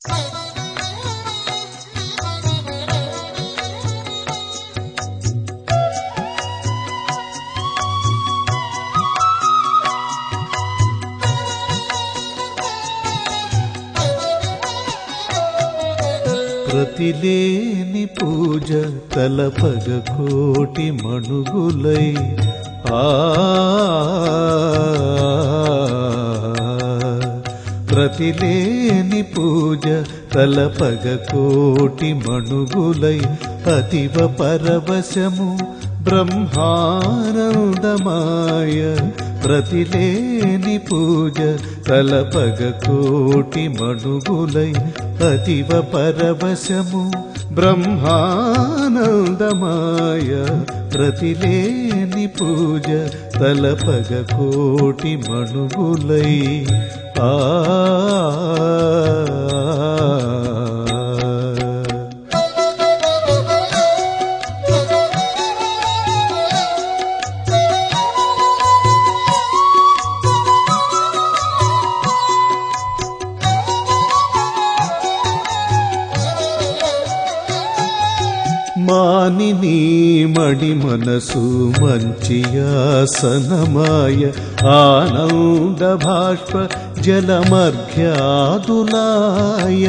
ప్రతిలేని పూజ తలపగ కోటి మణుగులై ఆ ప్రతిలేని పూజ తలపగ కోటి మణుగులై అతివ పరవశము బ్రహ్మానందమాయ ప్రతిలేని పూజ తలపగ కోటి మణుగులై అతివ పరవశము బ్రహ్మానందమాయ ప్రతిలేని పూజ తలపగ కోటి మణుగులై ఆ మానిని మడి మనసు మంచియాసనమాయ ఆనంద భాష్ప జలమర్ఘ్యాదులాయ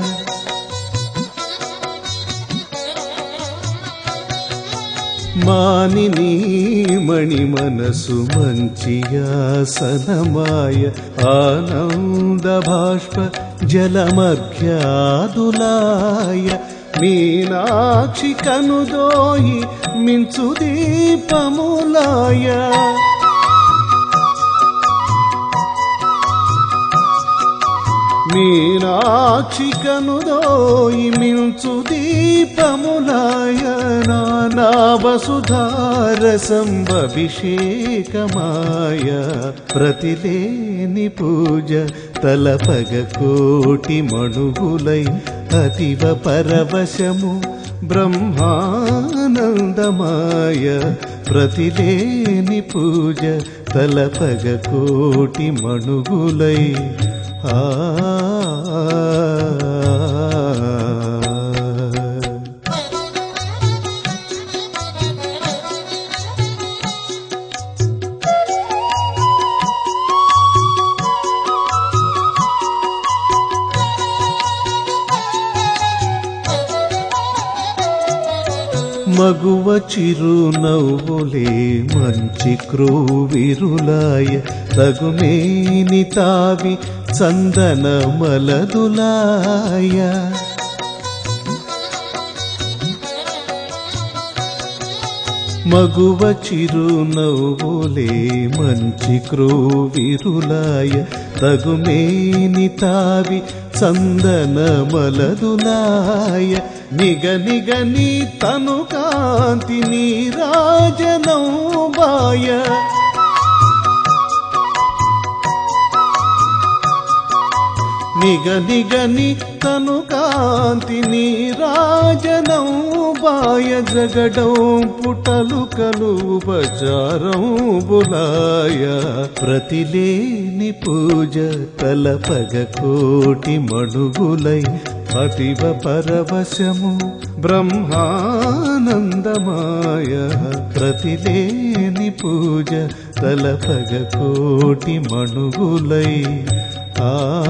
మానిని మణి మనసు మంచియాసనమాయ ఆనంద భాష్ప జలమర్ఘ్యాదులాయ మీనాక్షి కనుదోయి మించు దీపములాయ మీనాక్షి కనుదోయి మించు దీపములాయ నానా వసుధార సంభవిషేకమాయ ప్రతిలేని పూజ తలపగ కోటి మణుగులై అతివ పరవశము బ్రహ్మానందమాయ ప్రతిలేని పూజ తలపగ కోటి మణుగులై ఆ మగువ చిరునవ్వులే మంచి క్రూవిరులాయ తగుమేని తావి చందన మలదులాయ మగువ చిరునవ్వులే మంచి క్రూవిరులాయ తగుమేని తావి చందన మలదులాయ నిగ నిగ నీ తను కాంతి నీరాజనౌబాయ నిగ నిగ ని తను కాంతి నీరాజనం బాయ జగడం పుటలు కలు బచారం బులాయ ప్రతిలేని పూజ తలపగ కోటి మణుగులై అతివ పరవశము బ్రహ్మానందమాయ ప్రతిలేని పూజ తలపగ కోటి మణుగులై ఆ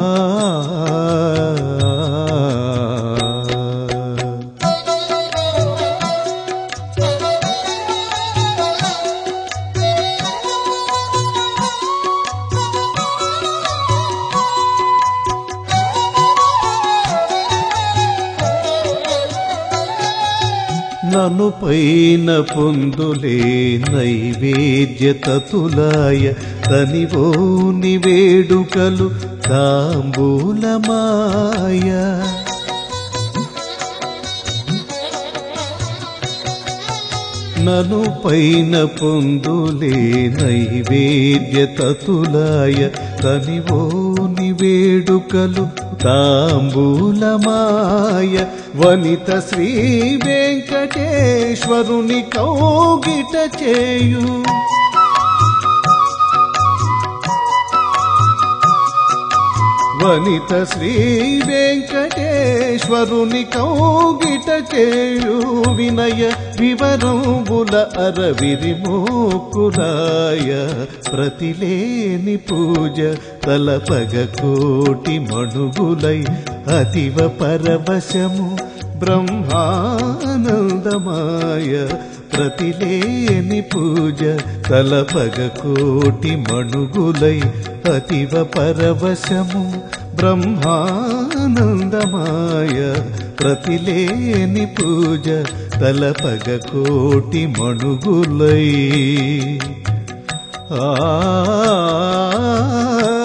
నను పైన పొందులే నైవేద్య తతులాయ తనివోని వేడుకలు తాంబూలమాయ నను పైన పొందులే నైవేద్య తతులాయ తనివోని వేడుకలు తాంబూలమాయ వనిత శ్రీ వెంకటేశ్వరుని కౌగిట చేయు వనిత శ్రీ వెంకటేశ్వరుని కౌగిట చేయు వినయ వివరంబుల అరవిరి మోకులాయ ప్రతిలేని పూజ తలపగ కోటి మణుగులై అతివ పరవశము బ్రహ్మానందమాయ ప్రతిలేని పూజ తలపగ కోటి మణుగులై అతివ పరవశము బ్రహ్మానందమాయ ప్రతిలేని పూజ తలపగ కోటి మణుగులై ఆ